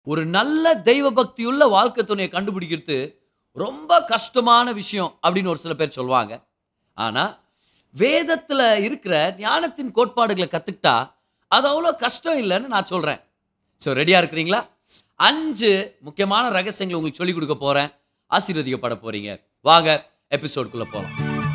ஒரு நல்ல தெய்வ பக்தியுள்ள வாழ்க்கை துணையை கண்டுபிடிக்கிறது ரொம்ப கஷ்டமான விஷயம் அப்படின்னு ஒரு சில பேர் சொல்லுவாங்க ஆனா வேதத்துல இருக்கிற ஞானத்தின் கோட்பாடுகளை கத்துக்கிட்டா அது அவ்வளோ கஷ்டம் இல்லைன்னு நான் சொல்றேன் ஸோ ரெடியா இருக்கிறீங்களா அஞ்சு முக்கியமான ரகசியங்களை உங்களுக்கு சொல்லிக் கொடுக்க போறேன் ஆசீர்வதிக்கப்பட போறீங்க வாங்க எபிசோடுக்குள்ள போகலாம்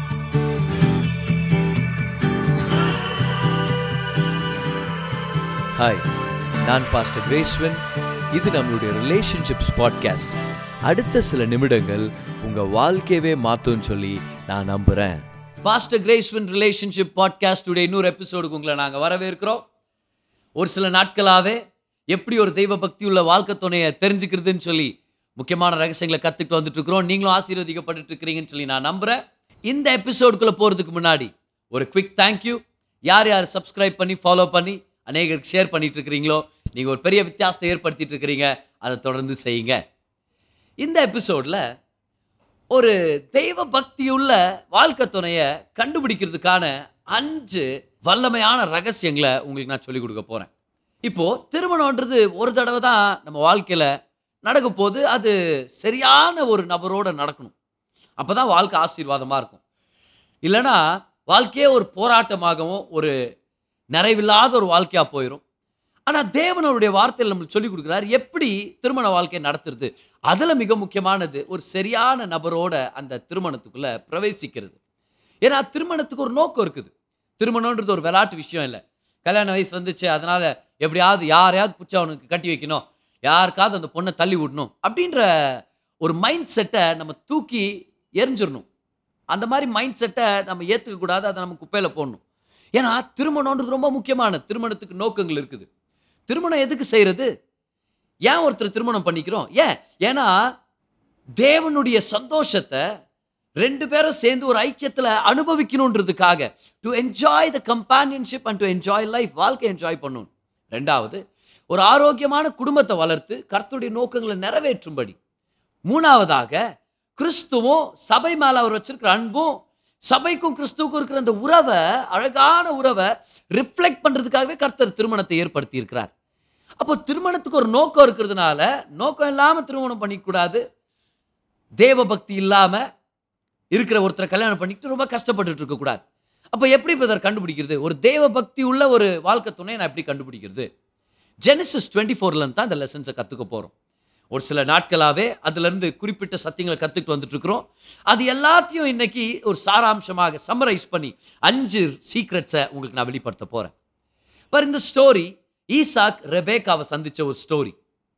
ஹாய் நான் பாஸ்டர் கிரேஸ்வன் இது நம்மளுடைய ரிலேஷன்ஷிப்ஸ் பாட்காஸ்ட் அடுத்த சில நிமிடங்கள் உங்க வாழ்க்கையவே மாத்தும்னு சொல்லி நான் நம்புறேன் பாஸ்டர் கிரேஸ்வன் ரிலேஷன்ஷிப் பாட்காஸ்டுடைய இன்னொரு எபிசோடுக்கு உங்களை நாங்கள் வரவேற்கிறோம் ஒரு சில நாட்களாகவே எப்படி ஒரு தெய்வ பக்தி உள்ள வாழ்க்கை துணையை தெரிஞ்சுக்கிறதுன்னு சொல்லி முக்கியமான ரகசியங்களை கற்றுக்கிட்டு வந்துட்டு இருக்கிறோம் நீங்களும் ஆசீர்வதிக்கப்பட்டு இருக்கிறீங்கன்னு சொல்லி நான் நம்புகிறேன் இந்த எபிசோடுக்குள்ளே போகிறதுக்கு முன்னாடி ஒரு குவிக் தேங்க்யூ யார் யார் சப்ஸ்கிரைப் பண்ணி ஃபாலோ பண்ணி அநேகருக்கு ஷேர் பண்ணிட்டு இருக்கிறீங்களோ நீங்கள் ஒரு பெரிய வித்தியாசத்தை ஏற்படுத்திட்டு இருக்கிறீங்க அதை தொடர்ந்து செய்யுங்க இந்த எபிசோடில் ஒரு தெய்வ பக்தியுள்ள வாழ்க்கை துணையை கண்டுபிடிக்கிறதுக்கான அஞ்சு வல்லமையான ரகசியங்களை உங்களுக்கு நான் சொல்லிக் கொடுக்க போகிறேன் இப்போது திருமணம்ன்றது ஒரு தடவை தான் நம்ம வாழ்க்கையில் நடக்க போது அது சரியான ஒரு நபரோட நடக்கணும் அப்போ தான் வாழ்க்கை ஆசீர்வாதமாக இருக்கும் இல்லைன்னா வாழ்க்கையே ஒரு போராட்டமாகவும் ஒரு நிறைவில்லாத ஒரு வாழ்க்கையாக போயிடும் ஆனால் தேவனுடைய வார்த்தையில் நம்மளுக்கு சொல்லிக் கொடுக்குறார் எப்படி திருமண வாழ்க்கையை நடத்துறது அதில் மிக முக்கியமானது ஒரு சரியான நபரோட அந்த திருமணத்துக்குள்ளே பிரவேசிக்கிறது ஏன்னா திருமணத்துக்கு ஒரு நோக்கம் இருக்குது திருமணம்ன்றது ஒரு விளையாட்டு விஷயம் இல்லை கல்யாண வயசு வந்துச்சு அதனால் எப்படியாவது யாரையாவது பிடிச்ச அவனுக்கு கட்டி வைக்கணும் யாருக்காவது அந்த பொண்ணை தள்ளி விடணும் அப்படின்ற ஒரு மைண்ட் செட்டை நம்ம தூக்கி எரிஞ்சிடணும் அந்த மாதிரி மைண்ட் செட்டை நம்ம ஏற்றுக்க கூடாது அதை நம்ம குப்பையில் போடணும் ஏன்னா திருமணம்ன்றது ரொம்ப முக்கியமான திருமணத்துக்கு நோக்கங்கள் இருக்குது திருமணம் எதுக்கு செய்கிறது ஏன் ஒருத்தர் திருமணம் பண்ணிக்கிறோம் ஏன் ஏன்னா தேவனுடைய சந்தோஷத்தை ரெண்டு பேரும் சேர்ந்து ஒரு ஐக்கியத்தில் அனுபவிக்கணுன்றதுக்காக to enjoy the companionship and to enjoy life வாழ்க்கை என்ஜாய் பண்ணணும் ரெண்டாவது ஒரு ஆரோக்கியமான குடும்பத்தை வளர்த்து கர்த்தருடைய நோக்கங்களை நிறைவேற்றும்படி மூணாவதாக கிறிஸ்துவும் சபை மேல அவர் வச்சிருக்கிற அன்பும் சபைக்கும் கிறிஸ்துவுக்கும் இருக்கிற அந்த உறவை அழகான உறவை ரிஃப்ளெக்ட் பண்றதுக்காகவே கர்த்தர் திருமணத்தை ஏற்படுத்தி இருக்கிறார் அப்போ திருமணத்துக்கு ஒரு நோக்கம் இருக்கிறதுனால நோக்கம் இல்லாம திருமணம் பண்ணிக்கூடாது தேவ பக்தி இல்லாம இருக்கிற ஒருத்தரை கல்யாணம் பண்ணிட்டு ரொம்ப கஷ்டப்பட்டுட்டு இருக்கக்கூடாது அப்போ எப்படி இப்போ இதை கண்டுபிடிக்கிறது ஒரு தேவ பக்தி உள்ள ஒரு வாழ்க்கை துணையை நான் எப்படி கண்டுபிடிக்கிறது ஜெனசிஸ் டுவெண்ட்டி ஃபோர்லேருந்து தான் இந்த லெசன்ஸை கற்றுக்க போகிறோம் ஒரு சில நாட்களாகவே அதுலேருந்து குறிப்பிட்ட சத்தியங்களை கற்றுக்கிட்டு வந்துட்டு இருக்கிறோம் அது எல்லாத்தையும் இன்னைக்கு ஒரு சாராம்சமாக சம்மரைஸ் பண்ணி அஞ்சு சீக்ரெட்ஸை உங்களுக்கு நான் வெளிப்படுத்த போகிறேன் பார் இந்த ஸ்டோரி ஈசாக் ரெபேக்காவை சந்திச்ச ஒரு ஸ்டோரி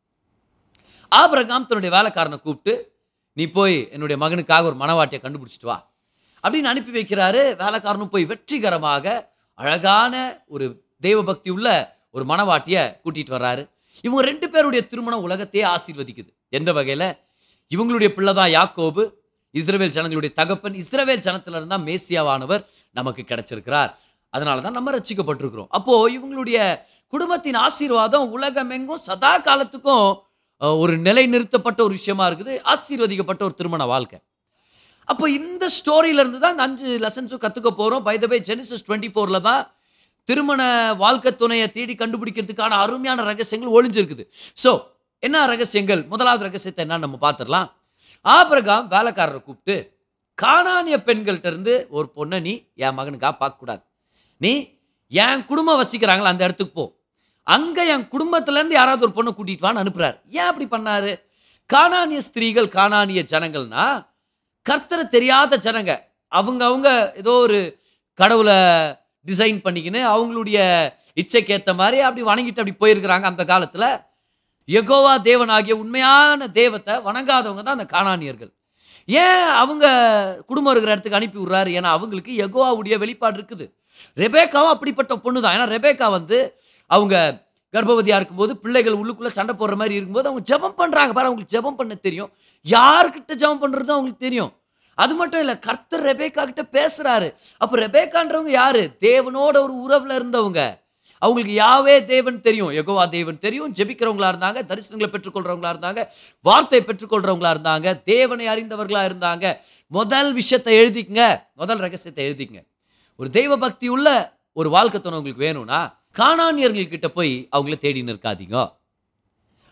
ஆபிரகாம் தன்னுடைய வேலைக்காரனை கூப்பிட்டு நீ போய் என்னுடைய மகனுக்காக ஒரு மனவாட்டியை கண்டுபிடிச்சிட்டு வா அப்படின்னு அனுப்பி வைக்கிறாரு வேலைக்காரனும் போய் வெற்றிகரமாக அழகான ஒரு தெய்வ பக்தி உள்ள ஒரு மனவாட்டியை கூட்டிட்டு வர்றாரு இவங்க ரெண்டு பேருடைய திருமணம் உலகத்தையே ஆசீர்வதிக்குது எந்த வகையில் இவங்களுடைய பிள்ளை தான் யாக்கோபு இஸ்ரவேல் ஜனங்களுடைய தகப்பன் இஸ்ரவேல் ஜனத்துல இருந்தா மேசியாவானவர் நமக்கு கிடைச்சிருக்கிறார் அதனால தான் நம்ம ரட்சிக்கப்பட்டிருக்கிறோம் அப்போ இவங்களுடைய குடும்பத்தின் ஆசீர்வாதம் உலகமெங்கும் சதா காலத்துக்கும் அஹ், ஒரு நிலை நிறுத்தப்பட்ட ஒரு விஷயமா இருக்குது ஆசீர்வதிக்கப்பட்ட ஒரு திருமண வாழ்க்கை அப்போ இந்த ஸ்டோரியில இருந்து தான் இந்த அஞ்சு லெசன்ஸும் கற்றுக்க போகிறோம் by the by Genesis twenty ஃபோரில் தான் திருமண வாழ்க்கை துணையை தேடி கண்டுபிடிக்கிறதுக்கான அருமையான ரகசியங்கள் ஒளிஞ்சிருக்குது ஸோ என்ன ரகசியங்கள் முதலாவது ரகசியத்தை என்ன நம்ம பார்த்துடலாம் ஆபிரகாம் வேலைக்காரரை கூப்பிட்டு கானானிய பெண்கள்ட்ட இருந்து ஒரு பொண்ணை நீ என் மகனுக்காக பார்க்கக்கூடாது நீ என் குடும்பம் வசிக்கிறாங்களா அந்த இடத்துக்கு போ அங்கே என் குடும்பத்துலேருந்து யாராவது ஒரு பொண்ணை கூட்டிட்டு வான்னு அனுப்புறாரு ஏன் அப்படி பண்ணாரு கானானிய ஸ்திரீகள் கானானிய ஜனங்கள்னா கர்த்தரை தெரியாத ஜனங்க அவங்க அவங்க ஏதோ ஒரு கடவுளை டிசைன் பண்ணிக்கின்னு அவங்களுடைய இச்சைக்கு ஏற்ற மாதிரி அப்படி வணங்கிட்டு அப்படி போயிருக்கிறாங்க அந்த காலத்தில் யெகோவா தேவனாகிய உண்மையான தெய்வத்தை வணங்காதவங்க தான் அந்த கானானியர்கள் ஏன் அவங்க குடும்பம் இருக்கிற இடத்துக்கு அனுப்பி விடுறாரு ஏன்னா அவங்களுக்கு யெகோவாவுடைய வெளிப்பாடு இருக்குது ரெபேக்காவும் அப்படிப்பட்ட பொண்ணு தான் ஏன்னா ரெபேக்கா வந்து அவங்க கர்ப்பவதியாக இருக்கும்போது பிள்ளைகள் உள்ளுக்குள்ளே சண்டை போடுற மாதிரி இருக்கும்போது அவங்க ஜெபம் பண்ணுறாங்க பாரு அவங்களுக்கு ஜெபம் பண்ண தெரியும் யார்கிட்ட ஜெபம் பண்ணுறது அவங்களுக்கு தெரியும் அது மட்டும் இல்லை கர்த்தர் ரெபேக்கா கிட்ட பேசுறாரு அப்போ ரெபேக்கான்றவங்க யாரு தேவனோட ஒரு உறவுல இருந்தவங்க அவங்களுக்கு யாவே தேவன் தெரியும் யெகோவா தேவன் தெரியும் ஜெபிக்கிறவங்களா இருந்தாங்க தரிசனங்களை பெற்றுக்கொள்றவங்களா இருந்தாங்க வார்த்தை பெற்றுக்கொள்றவங்களா இருந்தாங்க தேவனை அறிந்தவர்களா இருந்தாங்க முதல் விஷயத்தை எழுதிக்கங்க முதல் ரகசியத்தை எழுதிக்கங்க ஒரு தெய்வ பக்தி உள்ள ஒரு வாழ்க்கை துணை உங்களுக்கு வேணும்னா காணானியர்கள் கிட்ட போய் அவங்கள தேடி நிற்காதீங்க